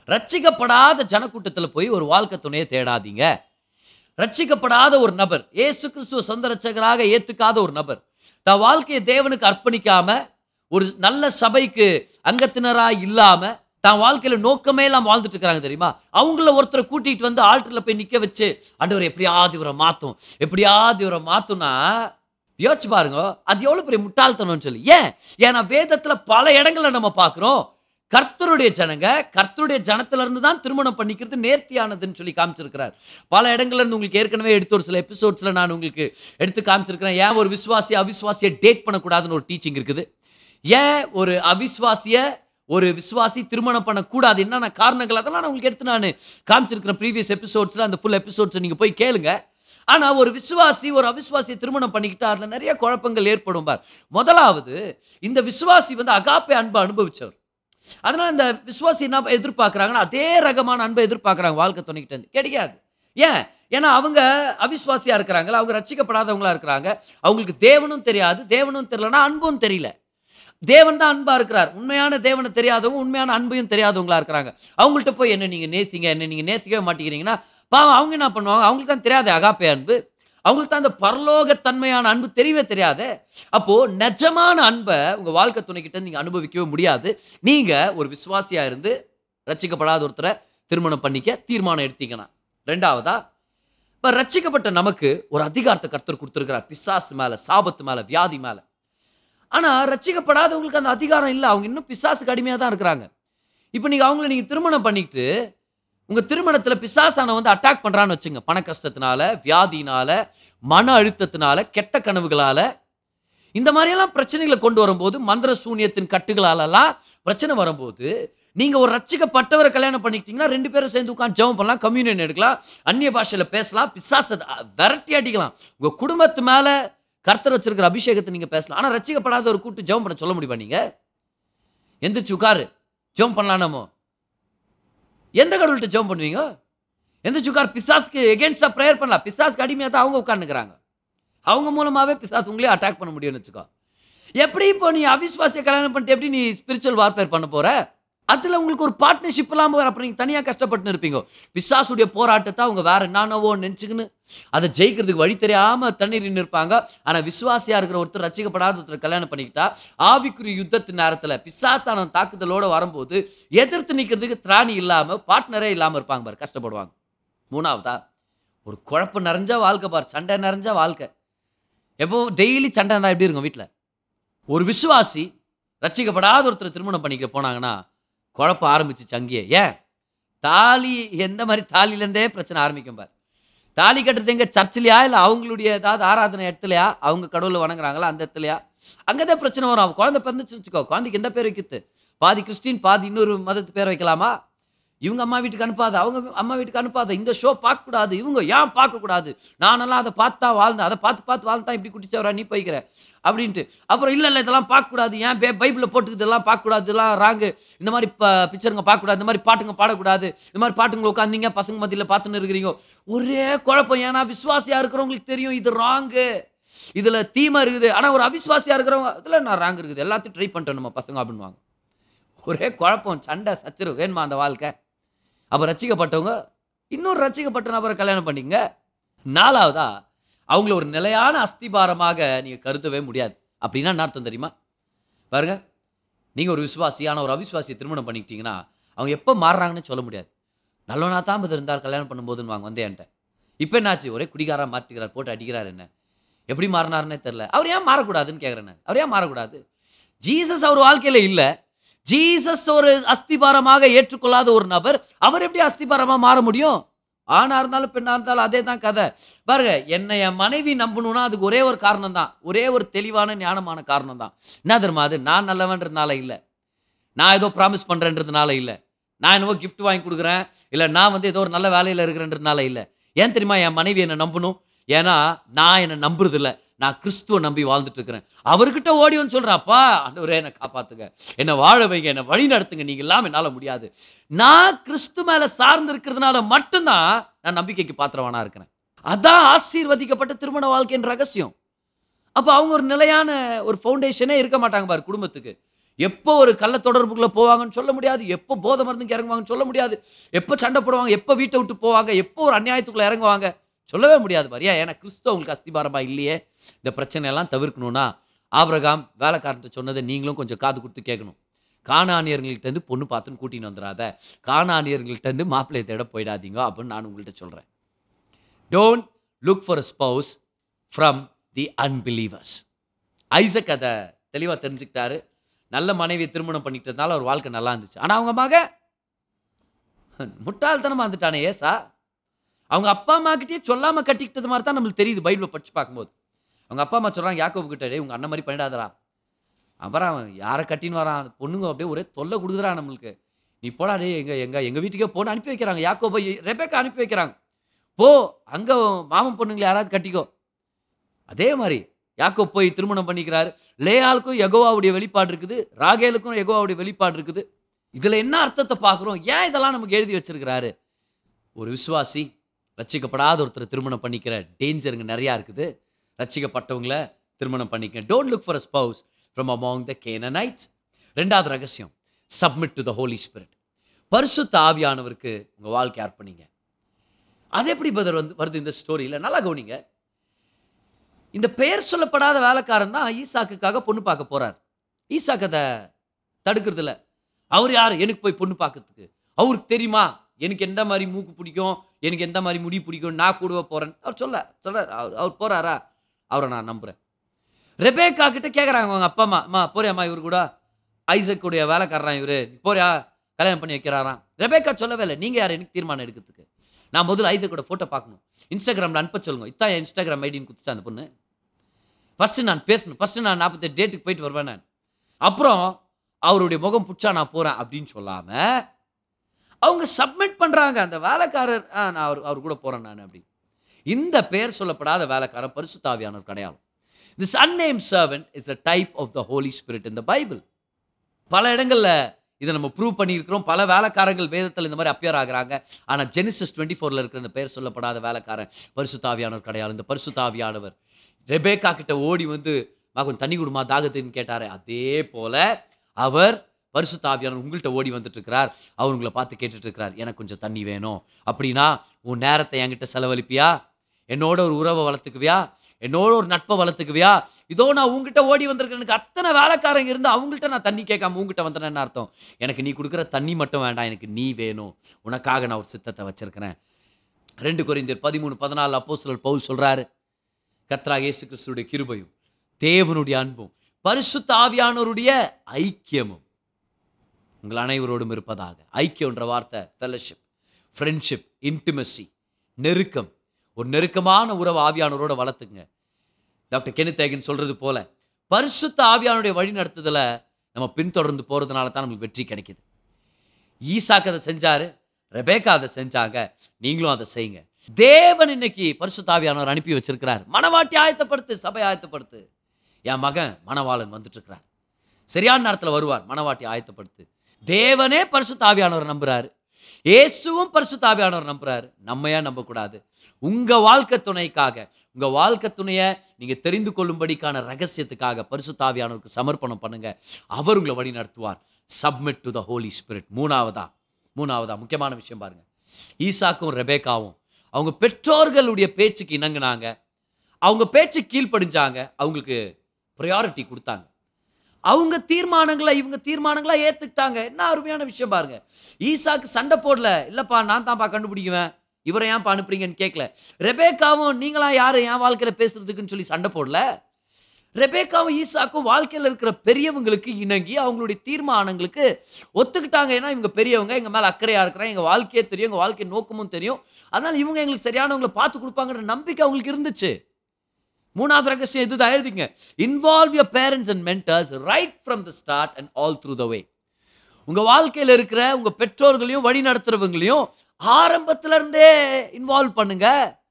ரட்சிக்கப்படாத ஜனக்கூட்டத்தில் போய் ஒரு வாழ்க்கை துணையை தேடாதீங்க ரட்சிக்கப்படாத ஒரு நபர் ஏசு கிறிஸ்துவ சொந்த ரட்சகராக ஏத்துக்காத ஒரு நபர் தன் வாழ்க்கையை தேவனுக்கு அர்ப்பணிக்காம ஒரு நல்ல சபைக்கு அங்கத்தினரா இல்லாம தான் வாழ்க்கையில நோக்கமே இல்லாம வாழ்ந்துட்டு இருக்காங்க தெரியுமா அவங்கள ஒருத்தரை கூட்டிட்டு வந்து ஆல்டர்ல போய் நிக்க வச்சு ஆண்டவர் எப்படியாவது இவரை மாத்தும் எப்படியாவது இவரை மாத்தும்னா யோசிச்சு பாருங்க அது எவ்வளவு பெரிய முட்டாள்தனம்னு சொல்லி ஏன் ஏன்னா வேதத்துல பல இடங்களை நம்ம பார்க்கிறோம் கர்த்தருடைய ஜனங்க கர்த்தருடைய ஜனத்துல இருந்து தான் திருமணம் பண்ணிக்கிறது நேர்த்தியானதுன்னு சொல்லி காமிச்சிருக்கிறார் பல இடங்கள்ல இருந்து உங்களுக்கு ஏற்கனவே எடுத்து ஒரு சில எபிசோட்ஸ்ல நான் உங்களுக்கு எடுத்து காமிச்சிருக்கிறேன் ஏன் ஒரு விசுவாசி அவிசுவாசியை டேட் பண்ணக்கூடாதுன்னு ஒரு டீச்சிங் இருக்குது ஏன் ஒரு அவிசுவாசிய ஒரு விசுவாசி திருமணம் பண்ணக்கூடாது என்னென்ன காரணங்கள் அதெல்லாம் நான் உங்களுக்கு எடுத்து நான் காமிச்சிருக்கிறேன் ப்ரீவியஸ் எபிசோட்ஸில் அந்த ஃபுல் எபிசோட்ஸை நீங்கள் போய் கேளுங்க ஆனால் ஒரு விசுவாசி ஒரு அவிசுவாசியை திருமணம் பண்ணிக்கிட்டா அதில் நிறைய குழப்பங்கள் ஏற்படும் பார் முதலாவது இந்த விசுவாசி வந்து அகாப்பே அன்பை அனுபவிச்சவர் அதனால இந்த விசுவாசி என்ன எதிர்பார்க்குறாங்கன்னா அதே ரகமான அன்பை எதிர்பார்க்குறாங்க வாழ்க்கை துணைக்கிட்ட இருந்து கிடையாது ஏன் ஏன்னா அவங்க அவிசுவாசியா இருக்கிறாங்களா அவங்க ரட்சிக்கப்படாதவங்களா இருக்கிறாங்க அவங்களுக்கு தேவனும் தெரியாது தேவனும் தெரியலனா அன்பும் தெரியல தேவன் தான் அன்பா இருக்கிறார் உண்மையான தேவனை தெரியாதவங்க உண்மையான அன்பையும் தெரியாதவங்களா இருக்கிறாங்க அவங்கள்ட்ட போய் என்ன நீங்க நேசிங்க என்ன நீங்க நேசிக்கவே மாட்டேங்கிறீங்கன்னா பாவம் அவங்க என்ன பண்ணுவாங்க அவங்களுக்கு தான் தெரியாது அகாப்பே அன்பு அவங்களுக்கு தான் அந்த பரலோகத்தன்மையான அன்பு தெரியவே தெரியாது அப்போ நிஜமான அன்பை உங்க வாழ்க்கை துணைக்கிட்ட நீங்க அனுபவிக்கவே முடியாது நீங்க ஒரு விசுவாசியா இருந்து ரட்சிக்கப்படாத ஒருத்தரை திருமணம் பண்ணிக்க தீர்மானம் எடுத்தீங்கன்னா ரெண்டாவதா இப்போ ரட்சிக்கப்பட்ட நமக்கு ஒரு அதிகாரத்தை கர்த்தர் கொடுத்துருக்கிறார் பிசாசு மேலே சாபத்து மேலே வியாதி மேலே ஆனால் ரட்சிக்கப்படாதவங்களுக்கு அந்த அதிகாரம் இல்லை அவங்க இன்னும் பிசாசுக்கு அடிமையாக தான் இருக்கிறாங்க இப்போ நீங்கள் அவங்கள நீங்கள் திருமணம் பண்ணிக்கிட்டு உங்கள் திருமணத்தில் பிசாசான வந்து அட்டாக் பண்ணுறான்னு வச்சுங்க பண கஷ்டத்தினால வியாதினால மன அழுத்தத்தினால கெட்ட கனவுகளால் இந்த மாதிரியெல்லாம் பிரச்சனைகளை கொண்டு வரும்போது மந்திர சூனியத்தின் கட்டுகளாலெல்லாம் பிரச்சனை வரும்போது நீங்கள் ஒரு ரட்சிக்கப்பட்டவரை கல்யாணம் பண்ணிக்கிட்டீங்கன்னா ரெண்டு பேரும் சேர்ந்து உட்காந்து ஜெபம் பண்ணலாம் கம்யூனியன் எடுக்கலாம் அந்நிய பாஷையில் பேசலாம் பிசாசை விரட்டி அடிக்கலாம் உங்கள் குடும்பத்து மேலே கர்த்தர் வச்சிருக்கிற அபிஷேகத்தை நீங்கள் பேசலாம் ஆனால் ரட்சிக்கப்படாத ஒரு கூட்டு ஜெபம் பண்ண சொல்ல முடியுமா நீங்கள் எந்திரிச்சு உட்காரு ஜெபம் பண்ணலாம் நம்ம எந்த கடவுள்கிட்ட ஜெபம் பண்ணுவீங்க எந்திரிச்சு உட்கார் பிசாஸ்க்கு எகேன்ஸ்டாக ப்ரேயர் பண்ணலாம் பிசாஸ்க்கு அடிமையாக தான் அவங்க உட்காந்துக்கிறாங்க அவங்க மூலமாகவே பிசாஸ் உங்களே அட்டாக் பண்ண முடியும்னு வச்சுக்கோ எப்படி இப்போ நீ அவிஸ்வாசிய கல்யாணம் பண்ணிட்டு எப்படி நீ ஸ்பிரிச்சுவல் வார்ஃபேர் பண்ண போற அதில் உங்களுக்கு ஒரு பார்ட்னர்ஷிப் இல்லாமல் அப்புறம் நீங்கள் தனியாக கஷ்டப்பட்டு இருப்பீங்க பிசாசுடைய போராட்டத்தை அவங்க வேற என்னென்னவோ நினச்சிக்கின்னு அதை ஜெயிக்கிறதுக்கு வழி தெரியாமல் தண்ணீர் இருப்பாங்க ஆனால் விசுவாசியாக இருக்கிற ஒருத்தர் ரசிக்கப்படாத ஒருத்தர் கல்யாணம் பண்ணிக்கிட்டா ஆவிக்குரிய யுத்தத்து நேரத்தில் பிசாசான தாக்குதலோடு வரும்போது எதிர்த்து நிற்கிறதுக்கு திராணி இல்லாமல் பார்ட்னரே இல்லாமல் இருப்பாங்க பாரு கஷ்டப்படுவாங்க மூணாவதா ஒரு குழப்பம் நிறைஞ்ச வாழ்க்கை பார் சண்டை நிறைஞ்ச வாழ்க்கை எப்போ டெய்லி சண்டை இருந்தால் எப்படி இருக்கும் வீட்டில் ஒரு விசுவாசி ரட்சிக்கப்படாத ஒருத்தர் திருமணம் பண்ணிக்க போனாங்கன்னா குழப்பம் ஆரம்பிச்சிச்சு அங்கேயே ஏன் தாலி எந்த மாதிரி தாலிலேருந்தே பிரச்சனை ஆரம்பிக்கும் பார் தாலி கட்டுறது எங்க சர்ச்சிலையா இல்லை அவங்களுடைய ஏதாவது ஆராதனை இடத்துலையா அவங்க கடவுளை வணங்குறாங்களா அந்த இடத்துலையா அங்கே தான் பிரச்சனை வரும் அவன் குழந்தை பிறந்துச்சு வச்சுக்கோ குழந்தைக்கு எந்த பேர் வைக்கிறது பாதி கிறிஸ்டின் பாதி இன்னொரு மதத்து பேர் வைக்கலாமா இவங்க அம்மா வீட்டுக்கு அனுப்பாத அவங்க அம்மா வீட்டுக்கு அனுப்பாத இந்த ஷோ பார்க்கக்கூடாது இவங்க ஏன் பார்க்கக்கூடாது நானெல்லாம் அதை பார்த்தா வாழ்ந்தேன் அதை பார்த்து பார்த்து வாழ்ந்தான் இப்படி குட்டிச்சவரா நீ போய்க்கிற அப்படின்ட்டு அப்புறம் இல்லை இல்லை இதெல்லாம் பார்க்கக்கூடாது ஏன் பே பைபிளில் போட்டுக்குது இதெல்லாம் பார்க்கக்கூடாது இதெல்லாம் ராங்கு இந்த மாதிரி ப பிக்சருங்க பார்க்கக்கூடாது இந்த மாதிரி பாட்டுங்க பாடக்கூடாது இந்த மாதிரி பாட்டுங்க உட்காந்தீங்க பசங்க மத்தியில் பார்த்துன்னு இருக்கிறீங்க ஒரே குழப்பம் ஏன்னா விசுவாசியாக இருக்கிறவங்களுக்கு தெரியும் இது ராங்கு இதில் தீமை இருக்குது ஆனால் ஒரு அவிசுவாசியாக இருக்கிறவங்க இதில் நான் ராங் இருக்குது எல்லாத்தையும் ட்ரை பண்ணிட்டோம் நம்ம பசங்க அப்படின்வாங்க ஒரே குழப்பம் சண்டை சச்சரவு வேணுமா அந்த வாழ்க்கை அப்போ ரசிக்கப்பட்டவங்க இன்னொரு ரசிக்கப்பட்ட நபரை கல்யாணம் பண்ணிங்க நாலாவதா அவங்கள ஒரு நிலையான அஸ்திபாரமாக நீங்கள் கருதவே முடியாது அப்படின்னா என்ன அர்த்தம் தெரியுமா பாருங்க நீங்கள் ஒரு விசுவாசியான ஒரு அவிசுவாசியை திருமணம் பண்ணிக்கிட்டீங்கன்னா அவங்க எப்போ மாறுறாங்கன்னு சொல்ல முடியாது நல்லவனா தான் இருந்தார் கல்யாணம் பண்ணும்போதுன்னு வாங்க வந்தே என்கிட்ட இப்போ என்னாச்சு ஒரே குடிகாரா மாட்டுகிறார் போட்டு அடிக்கிறார் என்ன எப்படி மாறினாருன்னே தெரில அவர் ஏன் மாறக்கூடாதுன்னு கேட்குறேன் நான் அவர் ஏன் மாறக்கூடாது ஜீசஸ் அவர் வாழ்க்கையில் இல்லை ஜீசஸ் ஒரு அஸ்திபாரமாக ஏற்றுக்கொள்ளாத ஒரு நபர் அவர் எப்படி அஸ்திபாரமாக மாற முடியும் ஆணா இருந்தாலும் பெண்ணா இருந்தாலும் அதே தான் கதை பாருங்க என்னை என் மனைவி நம்பணும்னா அதுக்கு ஒரே ஒரு காரணம் தான் ஒரே ஒரு தெளிவான ஞானமான காரணம் தான் என்ன தெரியுமா அது நான் நல்லவன்றதுனால இல்லை நான் ஏதோ ப்ராமிஸ் பண்ணுறேன்றதுனால இல்லை நான் என்னவோ gift வாங்கி கொடுக்குறேன் இல்லை நான் வந்து ஏதோ ஒரு நல்ல வேலையில் இருக்கிறேன்றதுனால இல்லை ஏன் தெரியுமா என் மனைவி என்னை நம்பணும் ஏன்னா நான் என்னை நம்புறது இல்லை நான் கிறிஸ்துவ நம்பி வாழ்ந்துட்டு இருக்கிறேன் அவர்கிட்ட ஓடி வந்து சொல்கிறேன் அப்பா ஆண்டவரே என்னை காப்பாத்துங்க என்னை வாழ வைங்க என்னை வழி நடத்துங்க நீங்க இல்லாமல் என்னால் முடியாது நான் கிறிஸ்து மேலே சார்ந்து இருக்கிறதுனால மட்டும்தான் நான் நம்பிக்கைக்கு பாத்திரவானா இருக்கிறேன் அதான் ஆசீர்வதிக்கப்பட்ட திருமண வாழ்க்கையின் ரகசியம் அப்போ அவங்க ஒரு நிலையான ஒரு ஃபவுண்டேஷனே இருக்க மாட்டாங்க பாரு குடும்பத்துக்கு எப்போ ஒரு கள்ள தொடர்புக்குள்ள போவாங்கன்னு சொல்ல முடியாது எப்போ போதை மருந்துக்கு இறங்குவாங்கன்னு சொல்ல முடியாது எப்போ சண்டை போடுவாங்க எப்போ வீட்டை விட்டு போவாங்க எப்போ ஒரு அநியாயத்துக்குள்ள இறங்குவாங்க சொல்லவே முடியாது பாரியா ஏன்னா கிறிஸ்துவ உங்களுக்கு அஸ்திபாரமா இல்லையே இந்த பிரச்சனை எல்லாம் தவிர்க்கணும்னா ஆபிரகாம் வேலைக்காரன்ட்ட சொன்னதை நீங்களும் கொஞ்சம் காது கொடுத்து கேட்கணும் காணானியர்கள்ட்ட இருந்து பொண்ணு பார்த்துன்னு கூட்டின்னு வந்துடாத காணானியர்கள்ட்ட இருந்து மாப்பிள்ளையை தேட போயிடாதீங்க அப்படின்னு நான் உங்கள்கிட்ட சொல்கிறேன் don't look for a spouse from the unbelievers Isaac அதை தெளிவாக தெரிஞ்சுக்கிட்டாரு நல்ல மனைவியை திருமணம் பண்ணிக்கிட்டதுனால அவர் வாழ்க்கை நல்லா இருந்துச்சு ஆனால் அவங்க மக முட்டாள்தனமாக வந்துட்டானே ஏசா அவங்க அப்பா அம்மா கிட்டே சொல்லாமல் கட்டிக்கிட்டது மாதிரி தான் நம்மளுக்கு தெரியுது பைபிளை படிச்சு பார்க்கும்போது அவங்க அப்பா அம்மா சொல்கிறாங்க யாக்கோபு கிட்ட டேய் உங்கள் அண்ணன் மாதிரி பண்ணிடாதடா அப்புறம் அவன் யாரை கட்டின்னு வரான் அந்த பொண்ணுங்க அப்படியே ஒரே தொல்லை கொடுக்குறான் நம்மளுக்கு நீ போடா டே எங்க எங்க எங்கள் வீட்டுக்கே போன்னு அனுப்பி வைக்கிறாங்க யாக்கோபை ரெபேக்கா அனுப்பி வைக்கிறாங்க போ அங்கே மாமன் பொண்ணுங்களை யாராவது கட்டிக்கோ அதே மாதிரி யாக்கோப் போய் திருமணம் பண்ணிக்கிறாரு லேயாளுக்கும் யெகோவாவுடைய வெளிப்பாடு இருக்குது ராகேலுக்கும் யெகோவாவுடைய வெளிப்பாடு இருக்குது இதில் என்ன அர்த்தத்தை பார்க்குறோம் ஏன் இதெல்லாம் நமக்கு எழுதி வச்சிருக்கிறாரு ஒரு விசுவாசி ரட்சிக்கப்படாத ஒருத்தரை திருமணம் பண்ணிக்கிற டேஞ்சருங்க நிறையா இருக்குது ரட்சிக்கப்பட்டவங்கள திருமணம் பண்ணிக்க don't look for a spouse from among the Canaanites ரெண்டாவது ரகசியம் submit to the holy spirit பரிசுத்த ஆவியானவருக்கு உங்கள் வாழ்க்கை அர்ப்பணிங்க அது எப்படி பதர் வந்து வருது இந்த ஸ்டோரியில் நல்லா கவனிங்க இந்த பெயர் சொல்லப்படாத வேலைக்காரன் தான் ஈசாக்குக்காக பொண்ணு பார்க்க போறார் ஈசாக்கு அதை தடுக்கிறது இல்ல அவர் யார் எனக்கு போய் பொண்ணு பார்க்கறதுக்கு அவருக்கு தெரியுமா எனக்கு எந்த மாதிரி மூக்கு பிடிக்கும் எனக்கு எந்த மாதிரி முடி பிடிக்கும் நான் கூடவே போறேன் அவர் சொல்ல சொல்ல அவர் அவர் போறாரா அவரை நான் நம்புறேன் ரெபேக்கா கிட்ட கேட்குறாங்க அவங்க அப்பா அம்மா அம்மா போறியாம்மா இவர் கூட ஐசக்குடைய வேலைக்காரன் இவர் போறியா கல்யாணம் பண்ணி வைக்கிறாராம் ரெபேக்கா சொல்லவே இல்லை நீங்கள் யார் எனக்கு தீர்மானம் எடுக்கிறதுக்கு நான் முதல்ல ஐசக்கோட ஃபோட்டோ பார்க்கணும் இன்ஸ்டாகிராமில் அனுப்ப சொல்லுங்க இதான் என் இன்ஸ்டாகிராம் ஐடின்னு கொடுத்துட்டா அந்த பொண்ணு ஃபஸ்ட்டு நான் பேசணும் ஃபஸ்ட்டு நான் நாற்பத்தெட்டு டேட்டுக்கு போயிட்டு வருவேன் நான் அப்புறம் அவருடைய முகம் பிடிச்சா நான் போகிறேன் அப்படின்னு சொல்லாமல் அவங்க சப்மிட் பண்ணுறாங்க அந்த வேலைக்காரர் ஆ நான் அவர் அவர் கூட போகிறேன் நான் அப்படின்னு இந்த பெயர் சொல்லப்படாத வேலைக்காரன் பரிசுத்தாவியானவர் கிடையாது this unnamed servant is a type of the holy spirit in the Bible பல இடங்களில் இதை நம்ம ப்ரூவ் பண்ணியிருக்கிறோம் பல வேலைக்காரங்கள் வேதத்தில் இந்த மாதிரி அப்பியர் ஆகுறாங்க ஆனால் ஜெனிசஸ் டுவெண்ட்டி ஃபோரில் இருக்கிற இந்த பெயர் சொல்லப்படாத வேலைக்காரன் பரிசுத்தாவியானவர் கிடையாது இந்த பரிசுத்தாவியானவர் ரெபேக்கா கிட்ட ஓடி வந்து "மா, கொஞ்சம் தண்ணி கொடுமா தாகத்துன்னு கேட்டாரே அதே போல அவர் பரிசுத்தாவியானவர் உங்கள்கிட்ட ஓடி வந்துட்டு இருக்கிறார் அவர் உங்களை பார்த்து கேட்டுட்டு இருக்கிறார் எனக்கு கொஞ்சம் தண்ணி வேணும் அப்படின்னா உன் நேரத்தை என்கிட்ட செலவழிப்பியா என்னோட ஒரு உறவை வளர்த்துக்குவியா என்னோட ஒரு நட்பை வளர்த்துக்குவியா இதோ நான் உங்ககிட்ட ஓடி வந்திருக்கேன் எனக்கு அத்தனை வேலைக்காரங்க இருந்து அவங்கள்ட்ட நான் தண்ணி கேட்காம உங்ககிட்ட வந்தேன்னு அர்த்தம் எனக்கு நீ கொடுக்குற தண்ணி மட்டும் வேண்டாம் எனக்கு நீ வேணும் உனக்காக நான் ஒரு சித்தத்தை வச்சிருக்கிறேன் ரெண்டு கொரிந்தியர் பதிமூணு பதினாலு அப்போஸ்தலர் பவுல் சொல்றாரு கத்ரா இயேசு கிறிஸ்துடைய கிருபையும் தேவனுடைய அன்பும் பரிசுத்த ஆவியானவருடைய ஐக்கியமும் உங்கள் அனைவரோடும் இருப்பதாக ஐக்கியம்ன்ற வார்த்தை ஃபெலோஷிப் ஃப்ரெண்ட்ஷிப் இன்டிமசி நெருக்கம் ஒரு நெருக்கமான உறவு ஆவியானவரோட வளர்த்துங்க டாக்டர் கெனித்தேகன் சொல்றது போல பரிசுத்த ஆவியானுடைய வழி நடத்துதல நம்ம பின்தொடர்ந்து போறதுனால தான் நமக்கு வெற்றி கிடைக்குது ஈசாக்கு அதை செஞ்சாரு ரெபேக்கா அதை செஞ்சாங்க நீங்களும் அதை செய்யுங்க தேவன் இன்னைக்கு பரிசுத்த ஆவியானவர் அனுப்பி வச்சிருக்கிறார் மனவாட்டி ஆயத்தப்படுத்து சபை ஆயத்தப்படுத்து என் மகன் மணவாளன் வந்துட்டு இருக்கிறார் சரியான நேரத்தில் வருவார் மனவாட்டி ஆயத்தப்படுத்து தேவனே பரிசுத்த ஆவியானவர் நம்புறாரு இயேசுவும் பரிசுத்த ஆவியானவர் நம்புறாரு நம்ம ஏன் நம்பக்கூடாது உங்க வாழ்க்கை துணைக்காக உங்க வாழ்க்கை துணையை நீங்க தெரிந்து கொள்ளும்படிக்கான ரகசியத்துக்காக பரிசுத்த ஆவியானவருக்கு சமர்ப்பணம் பண்ணுங்க அவர் உங்களை வழி நடத்துவார் submit to the holy spirit மூணாவதா மூணாவதா முக்கியமான விஷயம் பாருங்க ஈசாக்கும் ரெபேக்காவும் அவங்க பெற்றோர்களுடைய பேச்சுக்கு இணங்குனாங்க அவங்க பேச்சு கீழ்ப்படிஞ்சாங்க அவங்களுக்கு ப்ரையாரிட்டி கொடுத்தாங்க அவங்க தீர்மானங்களை இவங்க தீர்மானங்களா ஏத்துக்கிட்டாங்க என்ன அருமையான விஷயம் பாருங்க ஈசாக்கு சண்டை போடல இல்லப்பா நான் தான்ப்பா கண்டுபிடிக்குவேன் இவரை ஏன்ப்பா அனுப்புறீங்கன்னு கேட்கல ரெபேக்காவும் நீங்களா யாரு என் வாழ்க்கையில பேசுறதுக்குன்னு சொல்லி சண்டை போடல ரெபேக்காவும் ஈசாக்கும் வாழ்க்கையில் இருக்கிற பெரியவங்களுக்கு இணங்கி அவங்களுடைய தீர்மானங்களுக்கு ஒத்துக்கிட்டாங்க ஏன்னா இவங்க பெரியவங்க எங்க மேல அக்கறையா இருக்கிறாங்க எங்க வாழ்க்கையே தெரியும் எங்க வாழ்க்கை நோக்கமும் தெரியும் அதனால இவங்க எங்களுக்கு சரியானவங்களை பார்த்து கொடுப்பாங்கன்ற நம்பிக்கை அவங்களுக்கு இருந்துச்சு மூணாவது ரகசியம் இதுதான் எழுதிங்க involve your parents and mentors right from the start and all through the way உங்க வாழ்க்கையில் இருக்கிற உங்க பெற்றோர்களையும் வழி நடத்துறவங்களையும் ஆரம்பத்துல இருந்தே இன்வால்வ் பண்ணுங்க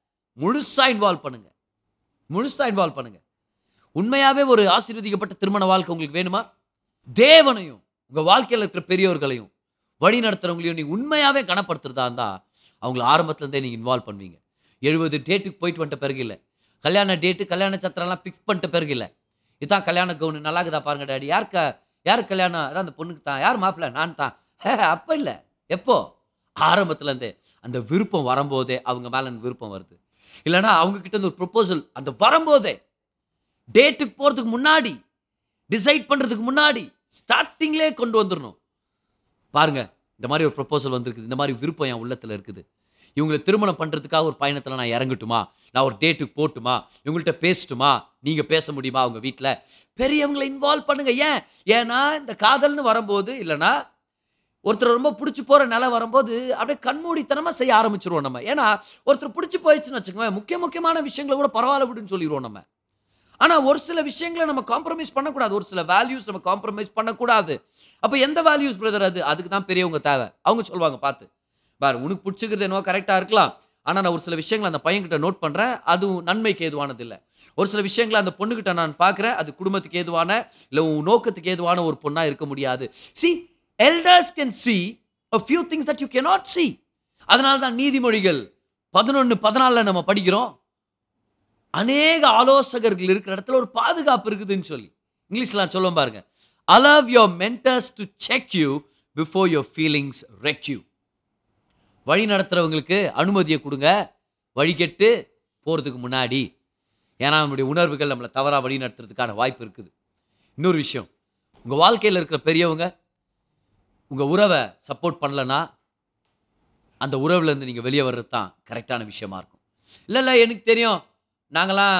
முழுசா இன்வால்வ் பண்ணுங்க முழுசா இன்வால்வ் பண்ணுங்க உண்மையாவே ஒரு ஆசீர்வதிக்கப்பட்ட திருமண வாழ்க்கை உங்களுக்கு வேணுமா தேவனையும் உங்க வாழ்க்கையில் இருக்கிற பெரியவர்களையும் வழி நடத்துறவங்களையும் நீங்க உண்மையாவே கனப்படுத்துறதா இருந்தா அவங்கள ஆரம்பத்துல இருந்தே நீங்க இன்வால்வ் பண்ணுவீங்க எழுபது டேட்டுக்கு போயிட்டு வந்துட்ட பிறகு இல்லை கல்யாண டேட்டு கல்யாண சத்திரம்லாம் ஃபிக்ஸ் பண்ணிட்ட பிறகு இல்லை இதுதான் கல்யாண கவுனு நல்லா இருக்குதா பாருங்க டாடி யாருக்கா யார் கல்யாணம் அதான் அந்த பொண்ணுக்கு தான் யார் மாப்பிள்ளை நான் தான் அப்போ இல்லை எப்போ ஆரம்பத்துலேருந்தே அந்த விருப்பம் வரும்போதே அவங்க மேலே அந்த விருப்பம் வருது இல்லைன்னா அவங்க கிட்ட இருந்து ஒரு ப்ரொப்போசல் அந்த வரும்போதே டேட்டுக்கு போகிறதுக்கு முன்னாடி டிசைட் பண்ணுறதுக்கு முன்னாடி ஸ்டார்டிங்லேயே கொண்டு வந்துடணும் பாருங்க இந்த மாதிரி ஒரு ப்ரொப்போசல் வந்திருக்குது இந்த மாதிரி விருப்பம் என் உள்ளத்தில் இருக்குது இவங்களை திருமணம் பண்ணுறதுக்காக ஒரு பயணத்தில் நான் இறங்கட்டுமா நான் ஒரு டேட்டுக்கு போட்டுமா இவங்கள்ட்ட பேசட்டுமா நீங்கள் பேச முடியுமா அவங்க வீட்டில் பெரியவங்களை இன்வால்வ் பண்ணுங்க ஏன் ஏன்னா இந்த காதல்னு வரும்போது இல்லைன்னா ஒருத்தர் ரொம்ப பிடிச்சி போகிற நிலை வரும்போது அப்படியே கண்மூடித்தனமாக செய்ய ஆரம்பிச்சிருவோம் நம்ம ஏன்னா ஒருத்தர் பிடிச்சி போயிடுச்சுன்னு வச்சுக்கோங்க முக்கிய முக்கியமான விஷயங்களை கூட பரவாயில்ல விடுன்னு சொல்லிடுவோம் நம்ம ஆனால் ஒரு சில விஷயங்களை நம்ம காம்ப்ரமைஸ் பண்ணக்கூடாது ஒரு சில வேல்யூஸ் நம்ம காம்ப்ரமைஸ் பண்ணக்கூடாது அப்போ எந்த வேல்யூஸ் பிரதர் அது அதுக்கு தான் பெரியவங்க தேவை அவங்க சொல்லுவாங்க பார்த்து பாரு உனக்கு பிடிச்சிக்கிறது என்னவோ கரெக்டாக இருக்கலாம் ஆனால் நான் ஒரு சில விஷயங்களை அந்த பையன்கிட்ட நோட் பண்ணுறேன் அதுவும் நன்மைக்கு ஏதுவானது இல்லை ஒரு சில விஷயங்களை அந்த பொண்ணுகிட்ட நான் பார்க்குறேன் அது குடும்பத்துக்கு ஏதுவான இல்லை உன் நோக்கத்துக்கு ஏதுவான ஒரு பொண்ணாக இருக்க முடியாது see elders can see a few things that you cannot see அதனால தான் நீதிமொழிகள் பதினொன்று பதினாலில் நம்ம படிக்கிறோம் அநேக ஆலோசகர்கள் இருக்கிற இடத்துல ஒரு பாதுகாப்பு இருக்குதுன்னு சொல்லி இங்கிலீஷ்லாம் சொல்லுவோம் பாருங்க allow your mentors to check you before your feelings wreck you வழி நடத்துகிறவங்களுக்கு அனுமதியை கொடுங்க வழிகெட்டு போகிறதுக்கு முன்னாடி ஏன்னா நம்மளுடைய உணர்வுகள் நம்மளை தவறாக வழி நடத்துறதுக்கான வாய்ப்பு இருக்குது இன்னொரு விஷயம் உங்கள் வாழ்க்கையில் இருக்கிற பெரியவங்க உங்கள் உறவை சப்போர்ட் பண்ணலன்னா அந்த உறவுலேருந்து நீங்கள் வெளியே வர்றது தான் கரெக்டான விஷயமா இருக்கும் இல்லை இல்லை எனக்கு தெரியும் நாங்களாம்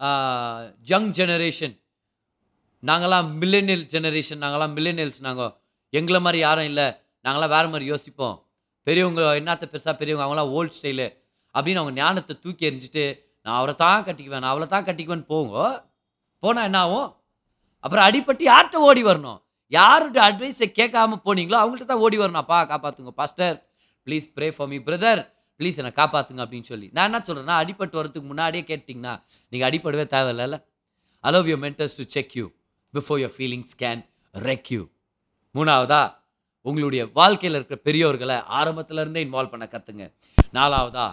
யங் ஜெனரேஷன் நாங்களாம் மில்லேனியல் ஜெனரேஷன் நாங்களாம் மில்லேனியல்ஸ் நாங்கள் எங்களை மாதிரி யாரும் இல்லை நாங்களாம் வேறு மாதிரி யோசிப்போம் பெரியவங்க என்னத்த பெருசாக பெரியவங்க அவங்களாம் ஓல்ட் ஸ்டைலு அப்படின்னு அவங்க ஞானத்தை தூக்கி எறிஞ்சிட்டு நான் அவரை தான் கட்டிக்குவேன் நான் அவளை தான் கட்டிக்குவேன்னு போங்க போனால் என்ன ஆகும் அப்புறம் அடிபட்டு யார்கிட்ட ஓடி வரணும் யாருடைய அட்வைஸை கேட்காம போனீங்களோ அவங்கள்ட்ட தான் ஓடி வரணும் அப்பா காப்பாற்றுங்க pastor please pray for me brother please என்னை காப்பாற்றுங்க அப்படின்னு சொல்லி நான் என்ன சொல்கிறேன்னா அடிபட்டு வரதுக்கு முன்னாடியே கேட்டிங்கன்னா நீங்கள் அடிப்படவே தேவையில்ல allow you mentors to check you before your feelings can wreck you மூணாவதா உங்களுடைய வாழ்க்கையில் இருக்கிற பெரியோர்களை ஆரம்பத்துல இருந்தே இன்வால்வ் பண்ண கற்றுங்க நாலாவதா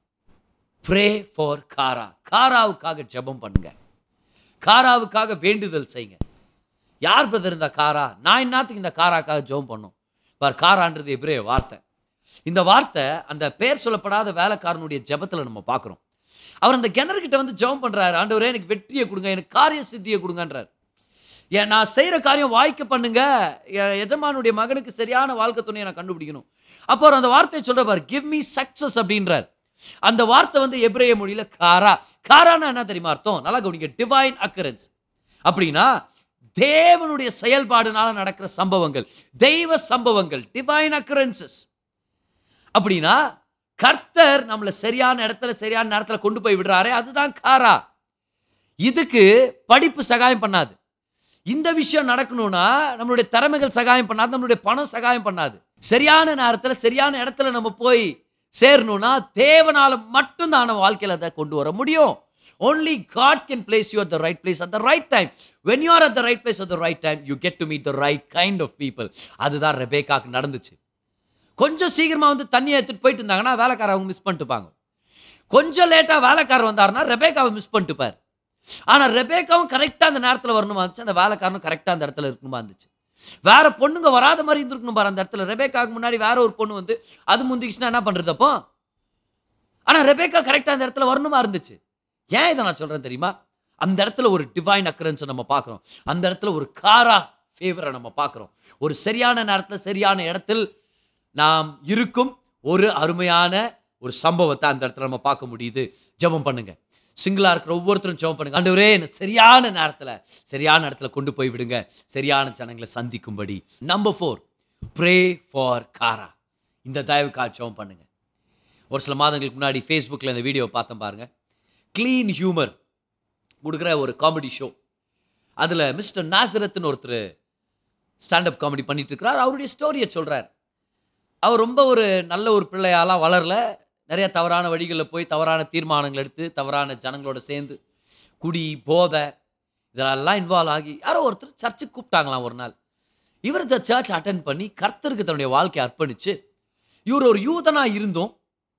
ப்ரே ஃபார் காரா காராவுக்காக ஜெபம் பண்ணுங்க காராவுக்காக வேண்டுதல் செய்யுங்க யார் பிரதர் இந்த காரா நான் என்னத்துக்கு இந்த காராக்காக ஜெபம் பண்ணும் பார் காரான்றது எபிரே வார்த்தை இந்த வார்த்தை அந்த பேர் சொல்லப்படாத வேலைக்காரனுடைய ஜெபத்தில் நம்ம பார்க்குறோம் அவர் அந்த கிணறுகிட்ட வந்து ஜெபம் பண்ணுறாரு ஆண்டவரே எனக்கு வெற்றியை கொடுங்க எனக்கு காரிய சித்தியை கொடுங்கன்றார் ஏன் நான் செய்கிற காரியம் வாய்க்க பண்ணுங்க என் எஜமானுடைய மகனுக்கு சரியான வாழ்க்கை துணையை நான் கண்டுபிடிக்கணும் அப்போ அவர் அந்த வார்த்தையை சொல்ற பாரு கிவ் மீ சக்சஸ் அப்படின்றார் அந்த வார்த்தை வந்து எபிரேய மொழியில காரா காரானா என்ன தெரியுமா அர்த்தம் நல்லா கவனிங்க டிவைன் அக்கரன்ஸ் அப்படின்னா தேவனுடைய செயல்பாடுனால நடக்கிற சம்பவங்கள் தெய்வ சம்பவங்கள் டிவைன் அக்கரன்சஸ் அப்படின்னா கர்த்தர் நம்மளை சரியான இடத்துல சரியான நேரத்தில் கொண்டு போய் விடுறாரே அதுதான் காரா இதுக்கு படிப்பு சகாயம் பண்ணாது இந்த விஷயம் நடக்கணும்னா நம்மளுடைய திறமைகள் சகாயம் பண்ணாது நம்மளுடைய பணம் சகாயம் பண்ணாது சரியான நேரத்தில் சரியான இடத்துல நம்ம போய் சேரணும்னா தேவனால மட்டும்தான் நம்ம வாழ்க்கையில் அதை கொண்டு வர முடியும் only God can place you at the right place at the right time. When you are at the right place at the right time, you get to meet the right kind of people. அதுதான் ரெபேக்காக்கு நடந்துச்சு கொஞ்சம் சீக்கிரமா வந்து தண்ணியை எடுத்துட்டு போயிட்டு இருந்தாங்கன்னா வேலைக்காரர் அவங்க மிஸ் பண்ணிட்டுப்பாங்க கொஞ்சம் லேட்டாக வேலைக்காரர் வந்தாருன்னா ரெபேக்காவை மிஸ் பண்ணிட்டுப்பார் ஆனால் ரெபேக்காவும் கரெக்டாக அந்த நேரத்தில் வரணுமா இருந்துச்சு அந்த வேலைக்காரனும் கரெக்டாக அந்த இடத்துல இருக்கணுமா இருந்துச்சு வேற பொண்ணுங்க வராத மாதிரி இருந்திருக்கணும் பாரு அந்த இடத்துல ரெபேக்காவுக்கு முன்னாடி வேற ஒரு பொண்ணு வந்து அது முந்திக்கிச்சுன்னா என்ன பண்ணுறது அப்போ ஆனால் ரெபேக்கா கரெக்டாக அந்த இடத்துல வரணுமா இருந்துச்சு ஏன் இதை நான் சொல்கிறேன் தெரியுமா அந்த இடத்துல ஒரு டிவைன் அக்கரன்ஸை நம்ம பார்க்குறோம் அந்த இடத்துல ஒரு காரா ஃபேவரை நம்ம பார்க்குறோம் ஒரு சரியான நேரத்தில் சரியான இடத்தில் நாம் இருக்கும் ஒரு அருமையான ஒரு சம்பவத்தை அந்த இடத்துல நம்ம பார்க்க முடியுது ஜெபம் பண்ணுங்க சிங்கிளாக இருக்கிற ஒவ்வொருத்தரும் ஜெபம் பண்ணுங்க ஆண்டவரே என்னை சரியான நேரத்தில் சரியான இடத்துல கொண்டு போய் விடுங்க சரியான ஜனங்களை சந்திக்கும்படி நம்பர் ஃபோர் ப்ரே ஃபார் காரா இந்த தயவுக்காக ஜெபம் பண்ணுங்க ஒரு சில மாதங்களுக்கு முன்னாடி ஃபேஸ்புக்கில் இந்த வீடியோ பார்த்தேன் பாருங்க க்ளீன் ஹியூமர் கொடுக்குற ஒரு காமெடி ஷோ அதில் மிஸ்டர் நாசரத்னு ஒருத்தர் ஸ்டாண்டப் காமெடி பண்ணிட்டு இருக்கிறார் அவருடைய ஸ்டோரியை சொல்கிறார் அவர் ரொம்ப ஒரு நல்ல ஒரு பிள்ளையாலாம் வளரல நிறைய தவறான வழிகளில் போய் தவறான தீர்மானங்கள் எடுத்து தவறான ஜனங்களோட சேர்ந்து குடி போதை இதெல்லாம் இன்வால்வ் ஆகி யாரோ ஒருத்தர் சர்ச்சுக்கு கூப்பிட்டாங்களாம் ஒரு நாள் இவர் இந்த சர்ச் அட்டன் பண்ணி கர்த்தருக்கு தன்னுடைய வாழ்க்கையை அர்ப்பணிச்சு இவர் ஒரு யூதனாக இருந்தும்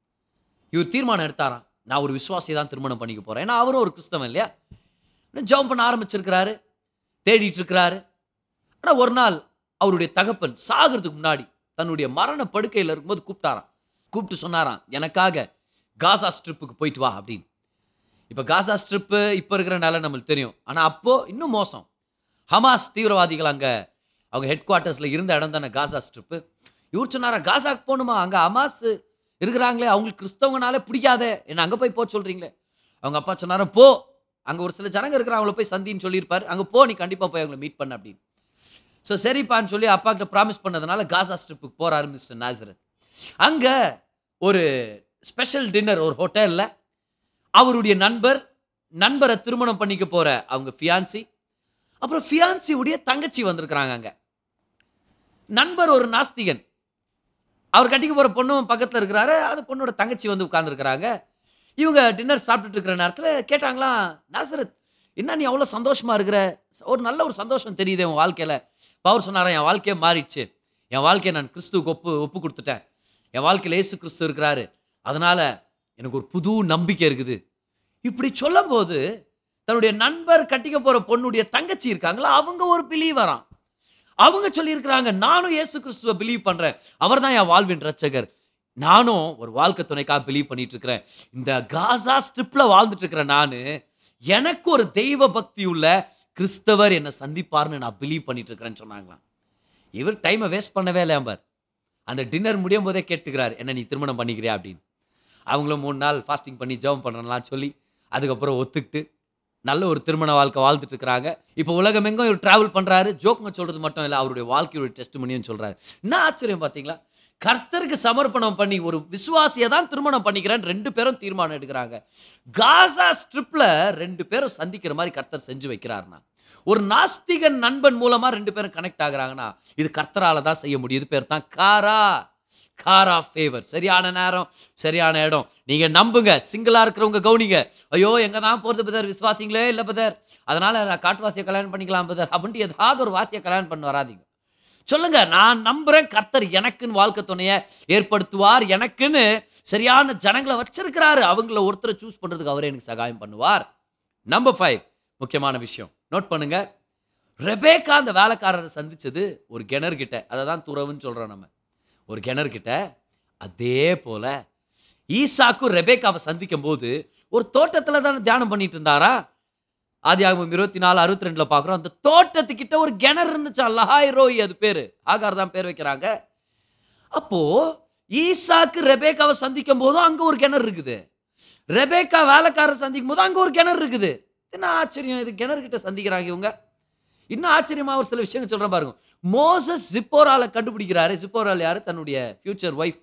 இவர் தீர்மானம் எடுத்தாராம் நான் ஒரு விசுவாசியை தான் திருமணம் பண்ணிக்க போகிறேன் ஏன்னா அவரும் ஒரு கிறிஸ்தவன் இல்லையா ஜெபம் பண்ண ஆரம்பிச்சிருக்கிறாரு தேடிட்டு இருக்கிறாரு ஆனால் ஒரு நாள் அவருடைய தகப்பன் சாகிறதுக்கு முன்னாடி தன்னுடைய மரண படுக்கையில் இருக்கும்போது கூப்பிட்டாராம் கூப்பிட்டு சொன்னாராம் எனக்காக காசா ஸ்ட்ரிப்புக்கு போயிட்டு வா அப்படின்னு இப்போ காசா ஸ்ட்ரிப்பு இப்போ இருக்கிற நிலை நம்மளுக்கு தெரியும் ஆனால் அப்போது இன்னும் மோசம் ஹமாஸ் தீவிரவாதிகள் அங்கே அவங்க ஹெட் குவார்ட்டர்ஸில் இருந்த இடம் தானே காசா ஸ்ட்ரிப்பு இவர் சொன்னாரா காசாக்கு போகணுமா அங்கே ஹமாஸ் இருக்கிறாங்களே அவங்களுக்கு கிறிஸ்தவங்கனாலே பிடிக்காதே என்ன அங்கே போய் போக சொல்கிறீங்களே அவங்க அப்பா சொன்னாரா போ அங்கே ஒரு சில ஜனங்க இருக்கிற அவங்கள போய் சந்தின்னு சொல்லியிருப்பாரு அங்கே போ நீ கண்டிப்பாக போய் அவங்கள மீட் பண்ண அப்படின்னு ஸோ சரிப்பான்னு சொல்லி அப்பா கிட்ட ப்ராமிஸ் பண்ணதுனால காசா ஸ்ட்ரிப்புக்கு போகிறாரு மிஸ்டர் நாசரத் அங்கே ஒரு ஸ்பெஷல் டின்னர் ஒரு ஹோட்டலில் அவருடைய நண்பர் நண்பரை திருமணம் பண்ணிக்க போகிற அவங்க ஃபியான்சி அப்புறம் ஃபியான்சி உடைய தங்கச்சி வந்திருக்கிறாங்க அங்கே நண்பர் ஒரு நாஸ்திகன் அவர் கட்டிக்க போகிற பொண்ணும் பக்கத்தில் இருக்கிறாரு அந்த பொண்ணோட தங்கச்சி வந்து உட்காந்துருக்குறாங்க இவங்க டின்னர் சாப்பிட்டுட்டு இருக்கிற நேரத்தில் கேட்டாங்களாம் நாசரத் என்ன நீ அவ்வளோ சந்தோஷமா இருக்கிற ஒரு நல்ல ஒரு சந்தோஷம் தெரியுது உன் வாழ்க்கையில் பவர் சொன்னாரா என் வாழ்க்கையே மாறிடுச்சு என் வாழ்க்கையை நான் கிறிஸ்துவுக்கு ஒப்பு ஒப்பு கொடுத்துட்டேன் என் வாழ்க்கையில் இயேசு கிறிஸ்து இருக்கிறாரு அதனால எனக்கு ஒரு புது நம்பிக்கை இருக்குது இப்படி சொல்லும்போது தன்னுடைய நண்பர் கட்டிக்க போகிற பொண்ணுடைய தங்கச்சி இருக்காங்களா அவங்க ஒரு பிலீவராம் அவங்க சொல்லியிருக்கிறாங்க நானும் இயேசு கிறிஸ்துவை பிலீவ் பண்ணுறேன் அவர் தான் என் வாழ்வின் ரட்சகர் நானும் ஒரு வாழ்க்கை துணைக்காக பிலீவ் பண்ணிட்டு இருக்கிறேன் இந்த காசா ஸ்ட்ரிப்பில் வாழ்ந்துட்டு இருக்கிறேன் நான் எனக்கு ஒரு தெய்வ பக்தி உள்ள கிறிஸ்தவர் என்னை சந்திப்பார்னு நான் பிலீவ் பண்ணிட்டு இருக்கிறேன்னு சொன்னாங்களாம் இவர் டைமை வேஸ்ட் பண்ணவே இல்லை அம்பர் அந்த டின்னர் முடியும் போதே கேட்டுக்கிறார் என்ன நீ திருமணம் பண்ணிக்கிறியா அப்படின்னு அவங்களும் மூணு நாள் ஃபாஸ்டிங் பண்ணி ஜெபம் பண்ணுறலாம் சொல்லி அதுக்கப்புறம் ஒத்துக்கிட்டு நல்ல ஒரு திருமண வாழ்க்கை வாழ்ந்துட்டு இருக்கிறாங்க இப்போ உலகமெங்கும் இவர் டிராவல் பண்ணுறாரு ஜோக்குங்க சொல்கிறது மட்டும் இல்லை அவருடைய வாழ்க்கையுடைய டெஸ்ட் மணியும் சொல்கிறாரு என்ன ஆச்சரியம் பார்த்தீங்களா கர்த்தருக்கு சமர்ப்பணம் பண்ணி ஒரு விசுவாசியை தான் திருமணம் பண்ணிக்கிறேன்னு ரெண்டு பேரும் தீர்மானம் எடுக்கிறாங்க காசா ஸ்ட்ரிப்பில் ரெண்டு பேரும் சந்திக்கிற மாதிரி கர்த்தர் செஞ்சு வைக்கிறாருன்னா ஒரு நாஸ்திகன் நண்பன் மூலமாக ரெண்டு பேரும் கனெக்ட் ஆகுறாங்கன்னா இது கர்த்தரால தான் செய்ய முடியும் இது பேர் தான் காரா கார் ஆஃப் ஃபேவர் சரியான நேரம் சரியான இடம் நீங்கள் நம்புங்க சிங்கிளாக இருக்கிறவங்க கவுனிங்க ஐயோ எங்கே தான் போகிறது பதர் விசுவாசிங்களே இல்லை பதர் அதனால் நான் காட்டுவாசியை கல்யாணம் பண்ணிக்கலாம் பதர் அப்படின்ட்டு ஏதாவது ஒரு வாசியை கல்யாணம் பண்ண வராதீங்க சொல்லுங்க நான் நம்புறேன் கர்த்தர் எனக்குன்னு வாழ்க்கை துணையை ஏற்படுத்துவார் எனக்குன்னு சரியான ஜனங்களை வச்சிருக்கிறாரு அவங்கள ஒருத்தரை சூஸ் பண்ணுறதுக்கு அவரே எனக்கு சகாயம் பண்ணுவார் நம்பர் ஃபைவ் முக்கியமான விஷயம் நோட் பண்ணுங்க ரெபேக்கா அந்த வேலைக்காரரை சந்திச்சது ஒரு கிணறு கிட்ட அதை தான் துறவுன்னு சொல்கிறோம் நம்ம ஒரு கிணறு கிட்ட அதே போல ஈசாக்கும் ரெபேக்காவை சந்திக்கும் போது ஒரு தோட்டத்தில் தானே தியானம் பண்ணிட்டு இருந்தாரா ஆதி ஆகமம் இருபத்தி நாலு அறுபத்தி ரெண்டில் பார்க்குறோம் அந்த தோட்டத்துக்கிட்ட ஒரு கிணறு இருந்துச்சா லஹாய் ரோய் அது பேர் ஆகார் தான் பேர் வைக்கிறாங்க அப்போ ஈசாக்கு ரெபேக்காவை சந்திக்கும் போதும் அங்கே ஒரு கிணறு இருக்குது ரெபேக்கா வேலைக்காரர் சந்திக்கும் போது அங்கே ஒரு கிணறு இருக்குது என்ன ஆச்சரியம் இது கிணறு கிட்ட சந்திக்கிறாங்க இவங்க இன்னும் ஆச்சரியமா ஒரு சில விஷயங்கள் சொல்கிறேன் பாருங்க மோசஸ் ஜிப்போரால கண்டுபிடிக்கிறாரு ஜிப்போரால் யாரு தன்னுடைய ஃபியூச்சர் ஒய்ஃப்